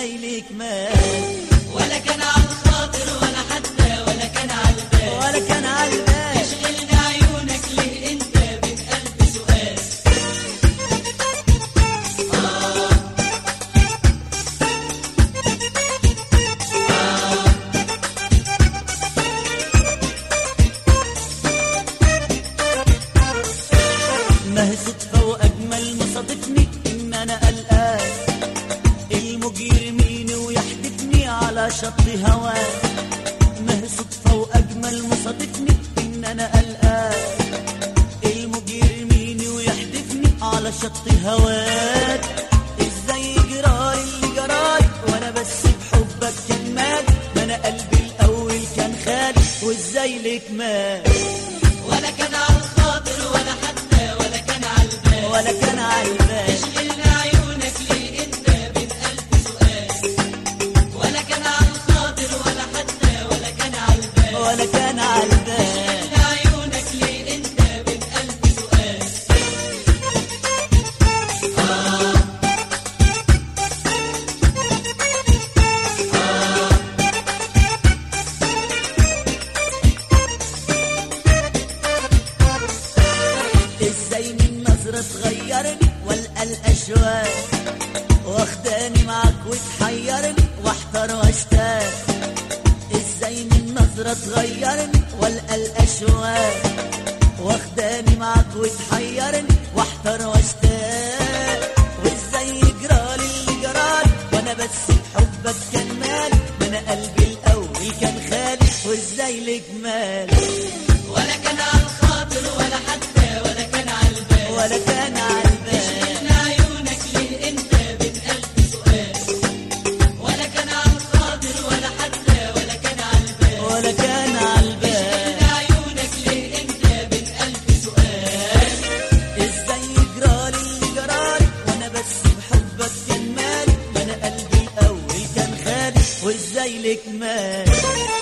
وازاي ليك مال ولا كان على الخاطر ولا حتى ولا كان على البال ولا كان على البال تشغلني عيونك ليه انت بين قلبي سؤال ما هي صدفة وأجمل ما صادفني إن أنا قلقان الموج يرميني ويحدفني على شط هواه ما هي صدفة وأجمل ما صادفني إن أنا قلقان الموج يرميني ويحدفني على شط هواك إزاي جرالي اللي جرالي وأنا بس بحبك كان مالي ما أنا قلبي الأول كان خالي وإزاي ليك مال ولا كان على الخاطر ولا حتى ولا كان على البال ولا كان على البال تشغلني عيونك ليه انت بين قلبي سؤال ولا كان على الخاطر ولا حتى ولا كان على البال ولا كان على البال تشغلني عيونك ليه انت بين قلبي سؤال ازاي من نظرة تغيرني والقى الاشواق واخداني معاك وتحيرني واحتار واشتاق ازاي من نظرة تغيرني والقى الاشواق واخداني معاك وتحيرني واحتار واشتاق وازاي يجرالي اللي جرالي وانا بس بحبك كان مالي ما انا قلبي الاول كان خالي وازاي لك مالي ولا كان على الخاطر ولا حتى ولا كان على البال ولا كان على البال تشغلني عيونك ليه انت بين قلبي سؤال ولا كان على الخاطر ولا حتى ولا كان على البال ولا كان على البال تشغلني عيونك ليه انت بين قلبي سؤال ازاي يجرالي اللي جرالي وانا بس بحبك كان مالي ما انا قلبي الاول كان خالي وازاي لك مال